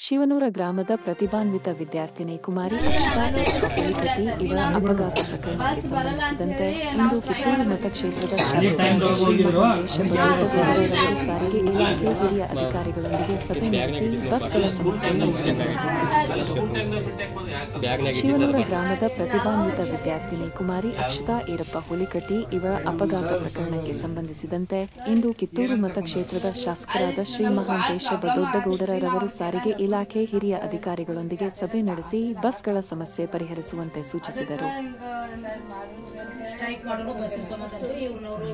ಶಿವನೂರ ಗ್ರಾಮದ ಪ್ರತಿಭಾನ್ವಿತ ವಿದ್ಯಾರ್ಥಿನಿ ಕುಮಾರಿ ಅಕ್ಷತಾ ಹುಲಿಕಟ್ಟಿ ಇವರ ಅಪಘಾತ ಪ್ರಕರಣಕ್ಕೆ ಸಂಬಂಧಿಸಿದಂತೆ ಇಂದು ಕಿತ್ತೂರು ಮತಕ್ಷೇತ್ರದ ಶಾಸಕ ಶ್ರೀ ಮಹಾಂತೇಶ ಬಡೇಗೌಡರವರು ಸಾರಿಗೆ ಇಲಾಖೆ ಹಿರಿಯ ಅಧಿಕಾರಿಗಳೊಂದಿಗೆ ಸಭೆ ನಡೆಸಿ ಬಸ್ಗಳ ಸಮಸ್ಯೆಯನ್ನು ಪರಿಹರಿಸುವಂತೆ ಸೂಚಿಸಿದರು ಶಿವನೂರ ಗ್ರಾಮದ ಪ್ರತಿಭಾನ್ವಿತ ವಿದ್ಯಾರ್ಥಿನಿ ಕುಮಾರಿ ಅಕ್ಷತಾ ಈರಪ್ಪ ಹುಲಿಕಟ್ಟಿ ಇವರ ಅಪಘಾತ ಪ್ರಕರಣಕ್ಕೆ ಸಂಬಂಧಿಸಿದಂತೆ ಇಂದು ಕಿತ್ತೂರು ಮತಕ್ಷೇತ್ರದ ಶಾಸಕರಾದ ಶ್ರೀ ಮಹಾಂತೇಶ ಬದೊಡ್ಡಗೌಡರವರು ಸಾರಿಗೆ ಇಲಾಖೆ ಹಿರಿಯ ಅಧಿಕಾರಿಗಳೊಂದಿಗೆ ಸಭೆ ನಡೆಸಿ ಬಸ್ಗಳ ಸಮಸ್ಯೆ ಪರಿಹರಿಸುವಂತೆ ಸೂಚಿಸಿದರು ಸ್ಟ್ರೈಕ್ ಮಾಡೋದು ಬಸ್ಸಿನ ಸಂಬಂಧ ಇವ್ರನ್ನವರು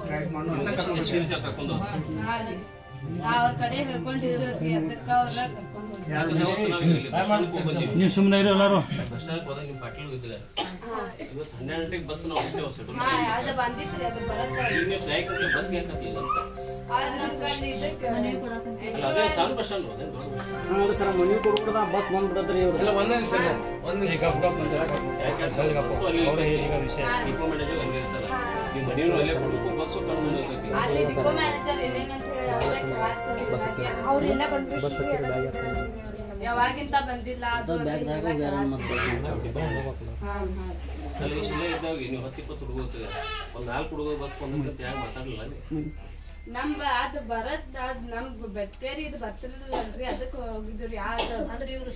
ಅವ್ರ ಕಡೆ ಹೇಳ್ಕೊಂಡಿದ್ರಿ ಅದಕ್ಕ ಅವ್ರ ಕರ್ಕೊಂಡು ಹೋಗ್ತಾರೆ. ನೀವು ಸುಮ್ಮನೆ ಇರೋ ಎಲ್ಲರೂ ಬಸ್ ಸ್ಟ್ಯಾಂಡ್ ಹೋದಾಗ ನಿಮ್ಮ ಬಾಟ್ಲು ಇದ್ದಿಲ್ಲ ಇವತ್ತು ಹನ್ನೆರಡು ಗಂಟೆಗೆ ಬಸ್ ನಾವು ಹೊಂಟೇವ ಸೆಟಲ್ ಹಾ, ಅದು ಬಂದಿತ್ರಿ ಅದು ಬರತ್ತ ಈಗ ನೀವು ಸ್ಟ್ರೈಕ್ ಬಸ್ ಯಾಕೆ ಹತ್ತಲಿಲ್ಲ ಅಂತ ಆದ್ರೆ ನಮ್ ಕಡೆ ಇದಕ್ಕೆ ಅಲ್ಲ ಅದೇ ಸಣ್ಣ ಬಸ್ ಸ್ಟ್ಯಾಂಡ್ ಅದೇನು ದೊಡ್ಡ ಹೌದು ಸರ್ ಮನೆ ಕೊಡ್ಬಿಡ್ದ ಬಸ್ ಬಂದ್ಬಿಡತ್ರಿ ಇವ್ರು ಎಲ್ಲ ಒಂದೇ ನಿಮಿಷ ಒಂದು ನಿಮಿಷ ಯಾಕೆ ಬಸ್ಸು ಅಲ್ಲಿ ಡಿಪೋ ಮ್ಯಾನೇಜರ್ ಅಲ್ಲಿ ಇರ್ತಾರ ನೀವು ಮನೆಯೂ ಅಲ್ಲೇ ಕೊಡಬೇಕು ಬಸ್ಸು ಕಣ್ಣು ಮುಂದೆ ಇರ್ತೈತಿ ಅಲ್ಲಿ ಡಿಪೋ ಮ್ಯಾನೇಜರ್ ಏನೇನಂತ ಹೇಳಿ ಅವ್ರೇ ಕೇಳಾಕ್ತಾರೆ. ಅವ್ರೆಲ್ಲ ಬಂದ್ರಿ ಯಾವಾಗಿಂತ ಬಂದಿಲ್ಲ ಅದು ಅದು ಇದೆಲ್ಲ ಕೇಳಾಕ್ತಾರೆ. ಹಾ, ಹಾ. ಅಲ್ಲಿ ಇಷ್ಟೇ ಇದ್ದಾಗ ನೀವು ಹತ್ತು ಇಪ್ಪತ್ತು ಹುಡುಗ ಹೋಗ್ತದೆ ಒಂದು ನಾಲ್ಕು ಹುಡುಗ ಬಸ್ ಬಂದಂತ ಯಾಕೆ ಮಾತಾಡಲಿಲ್ಲ ಅಲ್ಲಿ ನಮ್ ಬ- ಅದು ಬರತ್ ಅದ್ ನಮ್ ಬೆಟ್ಟೇರಿ ಇದು ಬರ್ತಿರ್ಲಿಲ್ಲಲ್ರಿ ಅದಕ್ಕೆ ಹೋಗಿದ್ವಿ ಯಾವ್ದು ಅಂದ್ರೆ ಇವ್ರು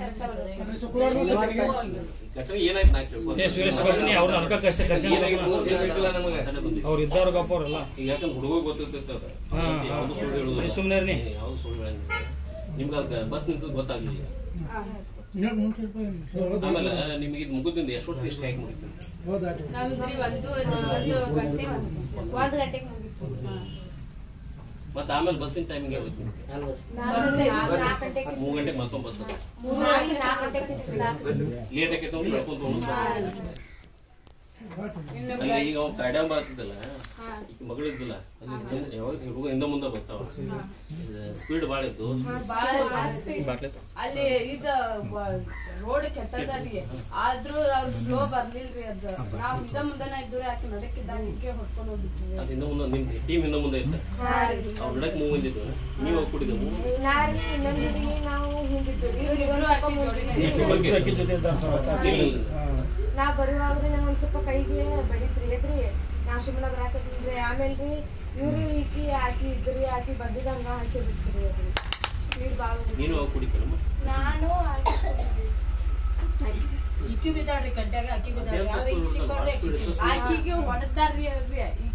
ಘಟನೆ ಏನಾಯ್ತು ನಾ ಕೇಳ್ಬೋದು ಏ ಸುರೇಶ್ ಬನ್ನಿ ಅವ್ರು ಅದಕ್ಕೆ ಕಷ್ಟ ಕಷ್ಟ ಏನಾಗಿತ್ತು ಅಂತ ಗೊತ್ತಿಲ್ಲ ನಮಗೆ ಘಟನೆ ಬಂದಿತ್ತು ಅವ್ರು ಇದ್ದವ್ರು ಗಪ್ಪ ಅವ್ರಲ್ಲ ಈಗ ಯಾಕಂದ್ರೆ ಹುಡುಗ ಗೊತ್ತಿರ್ತೈತೆ ಅವ್ರು. ಹಾ, ಯಾವ್ದು ಸುಳ್ಳು ಹೇಳುದಿಲ್ಲ. ನೀವು ಸುಮ್ನೆ ಇರ್ನಿ. ಯಾವ್ದು ಸುಳ್ಳು ಹೇಳಂಗಿಲ್ಲ ನಿಮ್ಗೆ ಅದು ಬಸ್ ನಿಂತು ಗೊತ್ತಾಗ್ಲಿಲ್ಲ ಆಮೇಲೆ ನಿಮ್ಗೆ ಇದು ಮುಗಿದಿಂದ ಎಷ್ಟು ಹೊತ್ತು ಎಷ್ಟು ಹೇಗೆ ಮುಗಿತು ನಮ್ದ್ರಿ ಒಂದು ಒಂದು ಗಂಟೆ ಒಂದ್ ಗಂಟೆಗೆ ಮುಗಿತು ಮತ್ತೆ ಆಮೇಲೆ ಬಸ್ಸಿನ ಟೈಮಿಂಗ್ ಹೋಯ್ತು ನಾಲ್ಕು ಗಂಟೆಗೆ ಮೂರು ಗಂಟೆಗೆ ಮತ್ತೊಂದು ಬಸ್ ಅದ ನಾಲ್ಕು ನಾಲ್ಕು ಗಂಟೆಗೆ ಲೇಟ್ ಆಕೈತೆ ಅಂದ್ರೆ ನಡ್ಕೊಂತ ಹೋಗೋದು. ಅಲ್ಲಿ ಈಗ ಅವ್ನು ಕಡ್ಯಾಂಬ ಆಗ್ತಿದ್ದಲ್ಲ ಈಗ ಮಗಳಿದ್ದಿಲ್ಲ ಅಲ್ಲಿ ಜನ- ಯಾವಾಗ ಹುಡುಗ ಹಿಂದೆ ಮುಂದೆ ಬರ್ತಾವ ಸ್ಪೀಡ್ ಭಾಳ ಇತ್ತು ಅಲ್ಲಿ ಇದು ರೋಡ್ ಕೆಟ್ಟದಲ್ಲಿ ಆದ್ರೂ ಅವ್ರ ಸ್ಲೋ ಬರ್ಲಿಲ್ರಿ ಅದು ನಾವ್ ಹಿಂದ ಮುಂದನ ಇದ್ರು ಯಾಕೆ ನಡಕ್ಕಿದ್ದಾಗ ಹಿಂಗೆ ಹೊಡ್ಕೊಂಡು ಹೋಗ್ಬಿಟ್ರಿ ಅದು ಹಿಂದೆ ಮುಂದೆ ನಿಮ್ ಟೀಮ್ ಹಿಂದೆ ಮುಂದೆ ಇತ್ತು ಅವ್ರು ನಡಕ್ ಮೂವ್ ಬಂದಿದ್ದು ನೀವು ಹೋಗಿ ಕುಡಿದವು ನಾರಿ ಇನ್ನೊಂದು ಹುಡುಗಿ ನಾವು ಹಿಂಗಿದ್ದು ರೀ ಇವ್ರಿಬ್ರು ಅಕ್ಕಿ ಜೋಡಿನೇ ಬಗ್ಗೆ ಅಕ್ಕಿ ಜೊತೆ ಇದ್ದಾರೆ ಸರ್ ಇಲ್ಲ, ಇಲ್ಲ. ನಾ ಬರುವಾಗ್ರಿ ನಂಗೆ ಒಂದ್ ಸ್ವಲ್ಪ ಕೈಗೆ ಬಡಿತ್ರಿ ಎದ್ರಿ ನಾ ಸುಮ್ಮನೆ ಬರಾಕತ್ತೀನ್ರಿ ಆಮೇಲೆ ರೀ ಇವ್ರು ಈಕಿ ಆಕಿ ಇದ್ರಿ ಆಕಿ ಬಂದಿದಂಗ ಹಸಿ ಬಿಡ್ತೀರಿ ಅದು ಸ್ಪೀಡ್ ಭಾಳ ನೀನು ಹೋಗಿ ಕುಡಿತೀರಮ್ಮ ನಾನು ಆಕಿ ಕುಡಿದ್ವಿ. ಇಕ್ಕಿ ಬಿದ್ದಾಳ್ರಿ ಗಡ್ಡ್ಯಾಗ ಅಕ್ಕಿ ಬಿದ್ದಾಳ್ರಿ ಆದ್ರೆ ಈಗ ಸಿಕ್ಕೊಂಡ್ರೆ ಸ್ಪೀಡ್ ಇತ್ತು ಆಕಿಗೆ ಹೊಡೆದಾರ್ರಿ ಅಲ್ರಿ